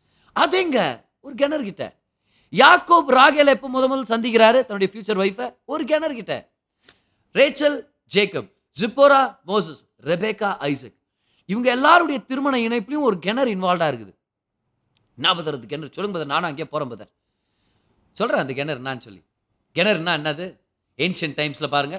அதெங்க ஒரு கிணறு கிட்ட யாக்கோப் ராகேல எப்போ முத முதல் சந்திக்கிறாரு தன்னுடைய ஃபியூச்சர் ஒய்ஃபை ஒரு கிணறு கிட்ட Rachel Jacob Zipporah Moses Rebekah Isaac இவங்க எல்லாருடைய திருமண இணைப்புலையும் ஒரு கிணறு இன்வால்வ்டாக இருக்குது என்ன பதர் அது கிணறு சொல்லுங்க பதர் நானும் அங்கேயே போகிறேன் பதர் சொல்கிறேன் அந்த கிணறு என்னான்னு சொல்லி கிணறுனா என்னது ஏன்ஷியன் டைம்ஸில் பாருங்க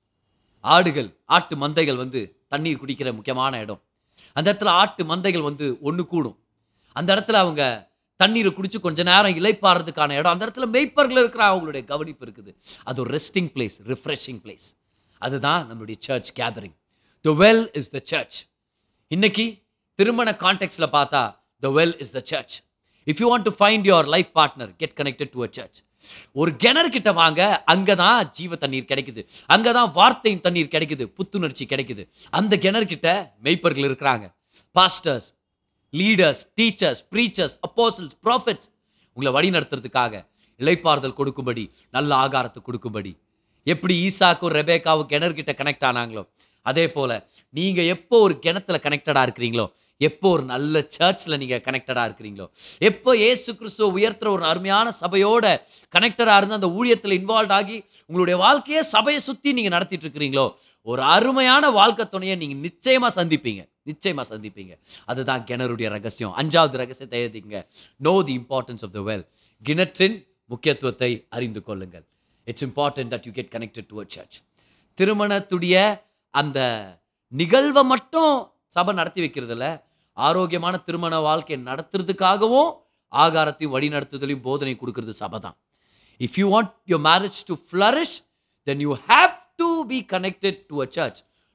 ஆடுகள் ஆட்டு மந்தைகள் வந்து தண்ணீர் குடிக்கிற முக்கியமான இடம் அந்த இடத்துல ஆட்டு மந்தைகள் வந்து ஒன்று கூடும் அந்த இடத்துல அவங்க தண்ணீரை குடிச்சு கொஞ்ச நேரம் இலைப்பாறதுக்கான இடம் அந்த இடத்துல மெய்ப்பர்கள் இருக்கிற அவங்களுடைய கவனிப்பு இருக்குது அது ஒரு ரெஸ்டிங் பிளேஸ் ரிஃப்ரெஷிங் பிளேஸ் அதுதான் நம்மளுடைய church gathering the well is the church இன்னைக்கு திருமண கான்டெக்ட்ல பார்த்தா the well is the church if you want to find your life partner get connected to a church ஒரு கிணறு கிட்ட வாங்க அங்கே தான் ஜீவ தண்ணீர் கிடைக்குது அங்கே தான் வார்த்தையின் தண்ணீர் கிடைக்குது புத்துணர்ச்சி கிடைக்குது அந்த கிணறு கிட்ட மெய்ப்பர்கள் இருக்கிறாங்க pastors leaders teachers preachers apostles prophets உங்களை வழி நடத்துறதுக்காக இளைப்பாறுதல் கொடுக்கும்படி நல்ல ஆகாரத்தை கொடுக்கும்படி எப்படி ஈசாக்கும் ரெபேக்காவும் கிணறு கிட்ட கனெக்ட் ஆனாங்களோ அதே போல் நீங்கள் எப்போ ஒரு கிணத்துல கனெக்டடாக இருக்கிறீங்களோ எப்போ ஒரு நல்ல சர்ச்சில் நீங்கள் கனெக்டடாக இருக்கிறீங்களோ எப்போ ஏசு கிறிஸ்துவ உயர்த்துற ஒரு அருமையான சபையோட கனெக்டடாக இருந்து அந்த ஊழியத்தில் இன்வால்வ் ஆகி உங்களுடைய வாழ்க்கையே சபையை சுற்றி நீங்கள் நடத்திட்டு இருக்கிறீங்களோ ஒரு அருமையான வாழ்க்கை துணையை நீங்கள் நிச்சயமாக சந்திப்பீங்க நிச்சயமாக சந்திப்பீங்க அதுதான் கிணறுடைய ரகசியம் அஞ்சாவது ரகசியத்தை எழுதிங்க know the importance of the well கிணற்றின் முக்கியத்துவத்தை அறிந்து கொள்ளுங்கள் it's important that you get connected to a church திருமணத்துடைய அந்த நிகழ்வை மட்டும் சபை நடத்தி வைக்கிறதுல ஆரோக்கியமான திருமண வாழ்க்கையை நடத்துறதுக்காகவும் ஆகாரத்தையும் வழி நடத்துதலையும் போதனை கொடுக்கறது சபை தான் if you want your marriage to flourish then you have to be connected to a church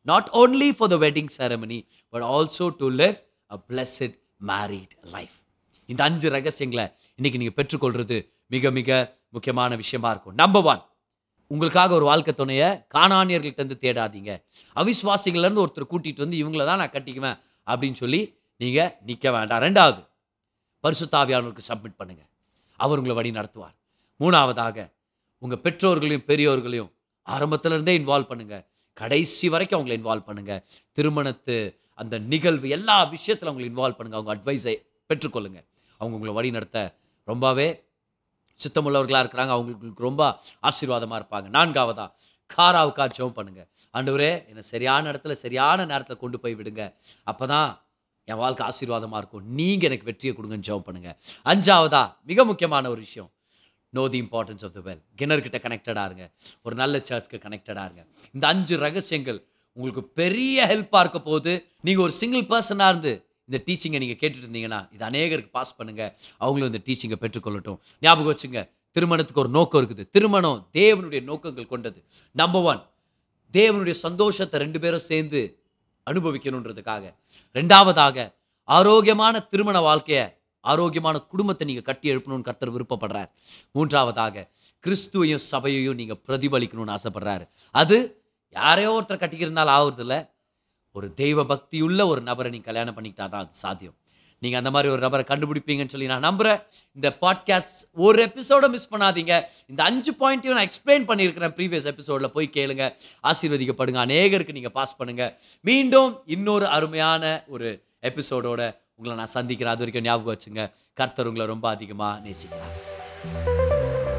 not only for the wedding ceremony but also to live a blessed married life இந்த அஞ்சு ரகசியங்களை இன்னைக்கு நீங்கள் பெற்றுக்கொள்றது மிக மிக முக்கியமான விஷயமா இருக்கும் நம்பர் ஒன் உங்களுக்காக ஒரு வாழ்க்கை துணையை காணானியர்கள்ட்ட இருந்து தேடாதீங்க அவிஸ்வாசிகள்ல இருந்து ஒருத்தர் கூட்டிட்டு வந்து இவங்கள தான் நான் கட்டிக்குவேன் அப்படின்னு சொல்லி நீங்கள் நிற்க வேண்டாம் ரெண்டாவது பரிசுத்தாவியானவருக்கு சப்மிட் பண்ணுங்க அவர் உங்களை வழி நடத்துவார் மூணாவதாக உங்கள் பெற்றோர்களையும் பெரியோர்களையும் ஆரம்பத்துல இருந்தே இன்வால்வ் பண்ணுங்க கடைசி வரைக்கும் அவங்களை இன்வால்வ் பண்ணுங்க திருமணத்து அந்த நிகழ்வு எல்லா விஷயத்தில் அவங்களை இன்வால்வ் பண்ணுங்க அவங்க அட்வைஸை பெற்றுக்கொள்ளுங்க அவங்க உங்களை வழி நடத்த ரொம்பவே சித்தமுள்ளவர்களாக இருக்கிறாங்க அவங்களுக்கு ரொம்ப ஆசீர்வாதமாக இருப்பாங்க நான்காவதா காராவுக்கா ஜெபம் பண்ணுங்க ஆண்டவரே என்னை சரியான இடத்துல சரியான நேரத்தில் கொண்டு போய் விடுங்க அப்போ தான் என் வாழ்க்கை ஆசீர்வாதமாக இருக்கும் நீங்கள் எனக்கு வெற்றியை கொடுங்கன்னு ஜெபம் பண்ணுங்க அஞ்சாவதா மிக முக்கியமான ஒரு விஷயம் know the importance of the well கிணறுகிட்ட கனெக்டடாக இருங்க ஒரு நல்ல சர்ச்சுக்கு கனெக்டடாக இருங்க இந்த அஞ்சு ரகசியங்கள் உங்களுக்கு பெரிய ஹெல்ப்பாக இருக்க போது நீங்கள் ஒரு சிங்கிள் பர்சனாக இருந்து இந்த டீச்சிங்கை நீங்கள் கேட்டுட்டு இருந்தீங்கன்னா இது அநேகருக்கு பாஸ் பண்ணுங்க அவங்களும் இந்த டீச்சிங்கை பெற்றுக்கொள்ளட்டும் ஞாபகம் வச்சுங்க திருமணத்துக்கு ஒரு நோக்கம் இருக்குது திருமணம் தேவனுடைய நோக்கங்கள் கொண்டது நம்பர் ஒன் தேவனுடைய சந்தோஷத்தை ரெண்டு பேரும் சேர்ந்து அனுபவிக்கணுன்றதுக்காக ரெண்டாவதாக ஆரோக்கியமான திருமண வாழ்க்கையை ஆரோக்கியமான குடும்பத்தை நீங்கள் கட்டி எழுப்பணும்னு கர்த்தர் விருப்பப்படுறார் மூன்றாவதாக கிறிஸ்துவையும் சபையையும் நீங்கள் பிரதிபலிக்கணும்னு ஆசைப்படுறாரு அது யாரையோ ஒருத்தர் கட்டிக்கிறதுனால ஆகுறதில்ல ஒரு தெய்வ பக்தியுள்ள ஒரு நபரை நீங்கள் கல்யாணம் பண்ணிக்கிட்டா தான் அது சாத்தியம் நீங்கள் அந்த மாதிரி ஒரு நபரை கண்டுபிடிப்பீங்கன்னு சொல்லி நான் நம்புகிறேன் இந்த பாட்காஸ்ட் ஒரு எபிசோட மிஸ் பண்ணாதீங்க இந்த அஞ்சு பாயிண்ட்டையும் நான் எக்ஸ்பிளைன் பண்ணியிருக்கிறேன் ப்ரீவியஸ் எபிசோடில் போய் கேளுங்க ஆசீர்வதிக்கப்படுங்க அநேகருக்கு நீங்கள் பாஸ் பண்ணுங்க மீண்டும் இன்னொரு அருமையான ஒரு எபிசோடோட உங்களை நான் சந்திக்கிறேன் அது வரைக்கும் ஞாபகம் வச்சுங்க கர்த்தர் உங்களை ரொம்ப அதிகமாக நேசிக்கிறார்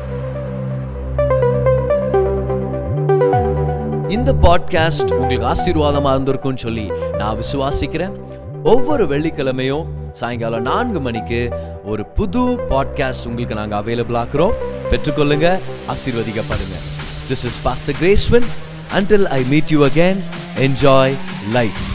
இந்த பாட்காஸ்ட் உங்களுக்கு ஆசீர்வாதமா இருந்திருக்கும்னு சொல்லி நான் விசுவாசிக்கிறேன் ஒவ்வொரு வெள்ளிக்கிழமையும் சாயங்காலம் நான்கு மணிக்கு ஒரு புது பாட்காஸ்ட் உங்களுக்கு நாங்கள் அவைலபிள் ஆக்குறோம் பெற்றுக்கொள்ளுங்க ஆசீர்வதிக்கப்படுங்க this is pastor Gracewin until I meet you again enjoy life